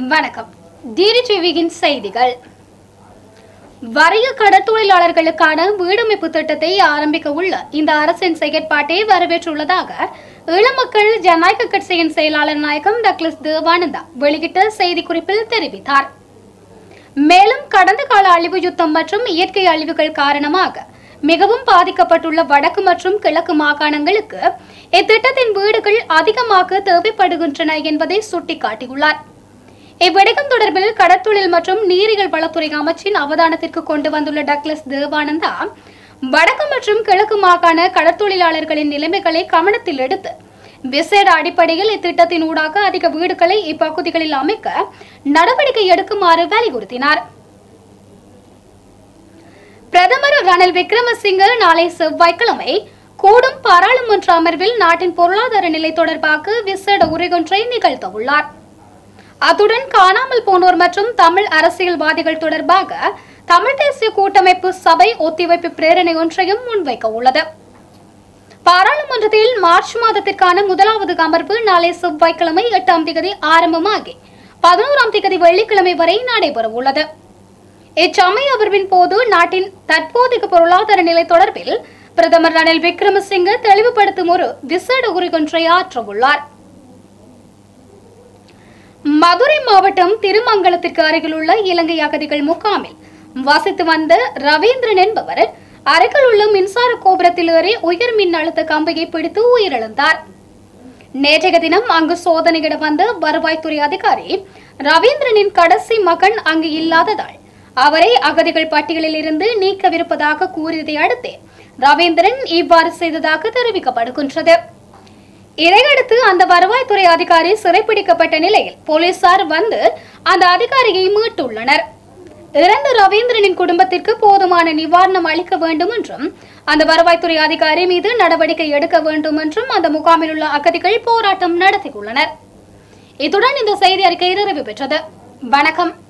வணக்கம் டிடிடிவியின் செய்திகள் வறிய கடற்தொழிலாளர்களுக்கான வீடமைப்பு திட்டத்தை ஆரம்பிக்க உள்ள இந்த அரசின் செயற்பாட்டை வரவேற்றுள்ளதாக ஈழமக்கள் ஜனநாயக கட்சியின் செயலாளர் நாயகம் டக்ளஸ் தேவானந்தா வெளியிட்ட செய்திக்குறிப்பில் தெரிவித்தார் மேலும் கடந்த கால அழிவு யுத்தம் மற்றும் இயற்கை அழிவுகள் காரணமாக மிகவும் பாதிக்கப்பட்டுள்ள வடக்கு மற்றும் கிழக்கு மாகாணங்களுக்கு இத்திட்டத்தின் வீடுகள் அதிகமாக தேவைப்படுகின்றன என்பதை சுட்டிக்காட்டியுள்ளார் இவ்விடயம் தொடர்பில் கடற்தொழில் மற்றும் நீரியல் வளத்துறை அமைச்சின் அவதானத்திற்கு கொண்டு வந்துள்ள டக்ளஸ் தேவானந்தா வடக்கு மற்றும் கிழக்கு மாகாண கடற்தொழிலாளர்களின் நிலைமைகளை கவனத்தில் எடுத்து விசேட அடிப்படையில் இத்திட்டத்தின் ஊடாக அதிக வீடுகளை இப்பகுதிகளில் அமைக்க நடவடிக்கை எடுக்குமாறு வலியுறுத்தினார் பிரதமர் ரணில் விக்ரமசிங்க நாளை செவ்வாய்க்கிழமை கூடும் பாராளுமன்ற அமர்வில் நாட்டின் பொருளாதார நிலை தொடர்பாக விசேட உரையொன்றை நிகழ்த்தவுள்ளார் அத்துடன் காணாமல் போனோர் மற்றும் தமிழ் அரசியல்வாதிகள் தொடர்பாக தமிழ் தேசிய கூட்டமைப்பு சபை ஒத்திவைப்பு பிரேரணை ஒன்றையும் முன்வைக்க உள்ளது பாராளுமன்றத்தில் மார்ச் மாதத்திற்கான முதலாவது அமர்வு நாளை செவ்வாய்க்கிழமை எட்டாம் தேதி ஆரம்பமாகி பதினோராம் தேதி வெள்ளிக்கிழமை வரை நடைபெற உள்ளது இச்சமய அமர்வின் போது நாட்டின் தற்போதைய பொருளாதார நிலை தொடர்பில் பிரதமர் ரணில் விக்ரமசிங்க தெளிவுபடுத்தும் ஒரு விசேட உரையொன்றை ஆற்றவுள்ளார் மதுரை மாவட்டம் திருமங்கலத்திற்கு அருகிலுள்ள இலங்கை அகதிகள் முகாமில் வசித்து வந்த ரவீந்திரன் என்பவர் அருகில் உள்ள மின்சார கோபுரத்தில் ஏறி உயர் மின் அழுத்த கம்பியை பிடித்து உயிரிழந்தார் நேற்றைய தினம் அங்கு சோதனையிட வந்த வருவாய்த்துறை அதிகாரி ரவீந்திரனின் கடைசி மகன் அங்கு இல்லாததால் அவரை அகதிகள் பட்டியலில் இருந்து நீக்கவிருப்பதாக கூறியதை அடுத்து ரவீந்திரன் இவ்வாறு செய்ததாக தெரிவிக்கப்படுகின்றது இதையடுத்து அந்த வருவாய்த்துறை அதிகாரி சிறைப்பிடிக்கப்பட்ட நிலையில் போலீசார் வந்து அந்த அதிகாரியை மீட்டுள்ளனர் இறந்த ரவீந்திரனின் குடும்பத்திற்கு போதுமான நிவாரணம் அளிக்க வேண்டும் என்றும் அந்த வருவாய்த்துறை அதிகாரி மீது நடவடிக்கை எடுக்க வேண்டும் என்றும் அந்த முகாமில் உள்ள அகதிகள் போராட்டம் நடத்தியுள்ளனர் இத்துடன் இந்த செய்தி அறிக்கை நிறைவு பெற்றது வணக்கம்